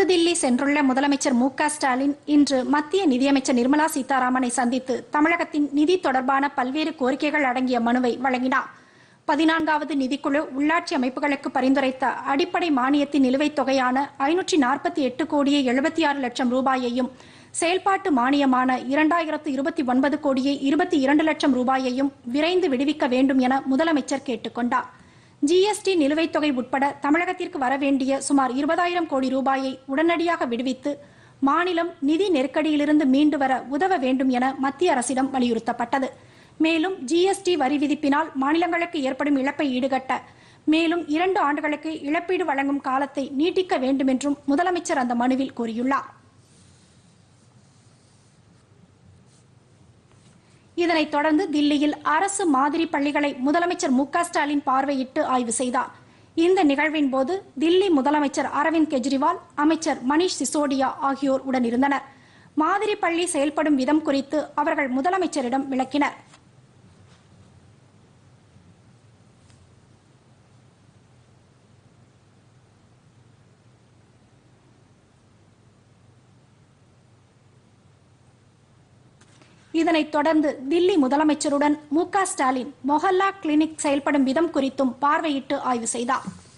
புதுதில்லி சென்றுள்ள முதலமைச்சர் மு க ஸ்டாலின் இன்று மத்திய நிதியமைச்சர் நிர்மலா சீதாராமனை சந்தித்து தமிழகத்தின் நிதி தொடர்பான பல்வேறு கோரிக்கைகள் அடங்கிய மனுவை வழங்கினார் பதினான்காவது நிதிக்குழு உள்ளாட்சி அமைப்புகளுக்கு பரிந்துரைத்த அடிப்படை மானியத்தின் நிலுவைத் தொகையான ஐநூற்றி நாற்பத்தி எட்டு கோடியே எழுபத்தி ஆறு லட்சம் ரூபாயையும் செயல்பாட்டு மானியமான இரண்டாயிரத்து இருபத்தி ஒன்பது கோடியே இருபத்தி இரண்டு லட்சம் ரூபாயையும் விரைந்து விடுவிக்க வேண்டும் என முதலமைச்சர் கேட்டுக்கொண்டார் ஜிஎஸ்டி நிலுவைத் தொகை உட்பட தமிழகத்திற்கு வரவேண்டிய சுமார் இருபதாயிரம் கோடி ரூபாயை உடனடியாக விடுவித்து மாநிலம் நிதி நெருக்கடியிலிருந்து மீண்டு வர உதவ வேண்டும் என மத்திய அரசிடம் வலியுறுத்தப்பட்டது மேலும் ஜிஎஸ்டி வரி விதிப்பினால் மாநிலங்களுக்கு ஏற்படும் இழப்பை ஈடுகட்ட மேலும் இரண்டு ஆண்டுகளுக்கு இழப்பீடு வழங்கும் காலத்தை நீட்டிக்க வேண்டும் என்றும் முதலமைச்சர் அந்த மனுவில் கூறியுள்ளார் இதனைத் தொடர்ந்து தில்லியில் அரசு மாதிரி பள்ளிகளை முதலமைச்சர் மு க ஸ்டாலின் பார்வையிட்டு ஆய்வு செய்தார் இந்த நிகழ்வின் போது தில்லி முதலமைச்சர் அரவிந்த் கெஜ்ரிவால் அமைச்சர் மணீஷ் சிசோடியா ஆகியோர் உடனிருந்தனர் மாதிரி பள்ளி செயல்படும் விதம் குறித்து அவர்கள் முதலமைச்சரிடம் விளக்கினர் இதனைத் தொடர்ந்து தில்லி முதலமைச்சருடன் மு க ஸ்டாலின் மொஹல்லா கிளினிக் செயல்படும் விதம் குறித்தும் பார்வையிட்டு ஆய்வு செய்தார்